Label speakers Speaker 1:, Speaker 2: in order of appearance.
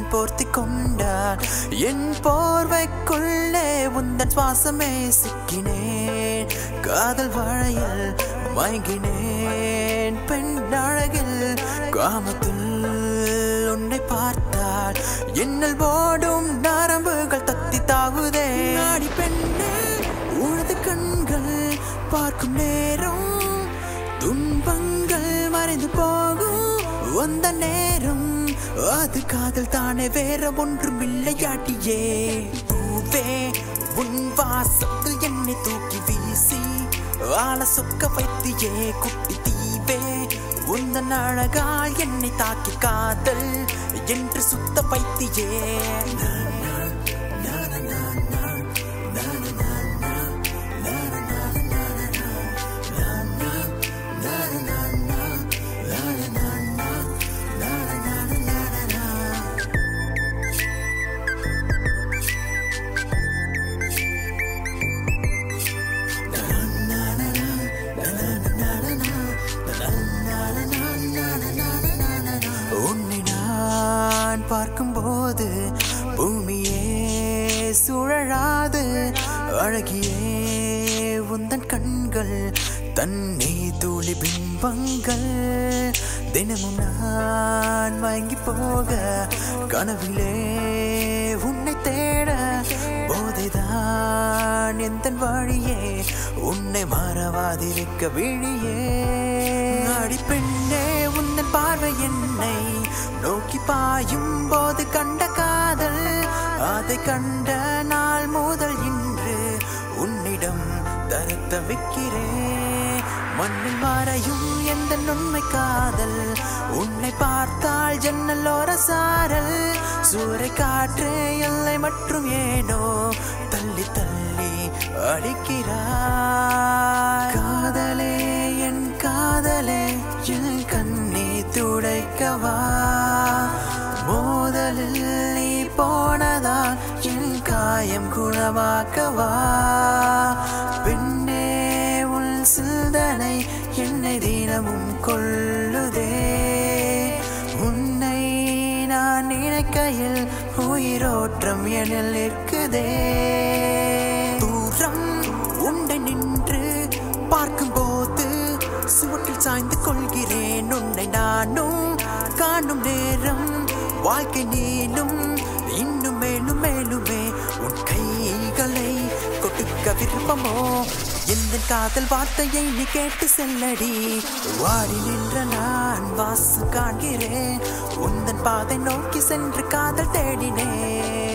Speaker 1: போர்த்தி கொண்டான் என் போர்வைக்குள்ளே உந்தன் சுவாசமே சிக்கினேன் காதல் வாழையில் மயங்கினேன் பெண் அழகில் காமத்தில் உன்னை பார்த்தால் என்னல் ஓடும் நரம்புகள் தத்தி தாவுதே நாடி பெண்ணே உனது கண்கள் பார்க்கும் நேரம் துன்பங்கள் மறைந்து போகும் வந்த நேரம் அது காதல் தானே வேற ஒன்றும் இல்லையாட்டியே பூவே உன் வாசத்தில் என்னை தூக்கி வீசி ஆள சொக்க வைத்தியே குட்டி தீவே உந்தன் அழகால் என்னை தாக்கி காதல் என்று சுத்த வைத்தியே உன்னை நான் பார்க்கும்போது பூமியே சுழலாது அழகியே உந்தன் கண்கள் தண்ணி துளி பிம்பங்கள் தினமும் நான் வாங்கி போக கனவிலே உன்னை தேட போதைதான் எந்த வழியே உன்னை மறவாதிருக்க விழியே நாடி பெண்ணே உந்தன் பார்வை என்னை நோக்கி பாயும் போது கண்ட காதல் அதை கண்ட நாள் முதல் இன்று உன்னிடம் தருத்த வைக்கிறேன் மண்ணில் மறையும் எந்த உண்மை காதல் உன்னை பார்த்தால் ஜன்னலோர சாரல் சூறை காற்று எல்லை மற்றும் ஏனோ தள்ளி தள்ளி அடிக்கிறாய் காதலே என் காதலே என் கண்ணை துடைக்கவா மோதலில் நீ போனதால் என் காயம் குணமாக்கவா பெண்ணே உன் சிந்தனை என்னை தினமும் கொள்ளுதே உன்னை நான் நினைக்கையில் உயிரோற்றம் எனில் இருக்குதே தூரம் உன்னை நின்று பார்க்கும்போது சுவற்றில் சாய்ந்து கொள்கிறேன் உன்னை நானும் காணும் நேரம் வாழ்க்கை நீளும் இன்னும் மேலும் மேலுமே உன் கைகளை கொடுக்க விருப்பமோ எந்த காதல் வார்த்தையை நீ கேட்டு செல்லடி வாடி நின்ற நான் வாசம் காண்கிறேன் உந்தன் பாதை நோக்கி சென்று காதல் தேடினேன்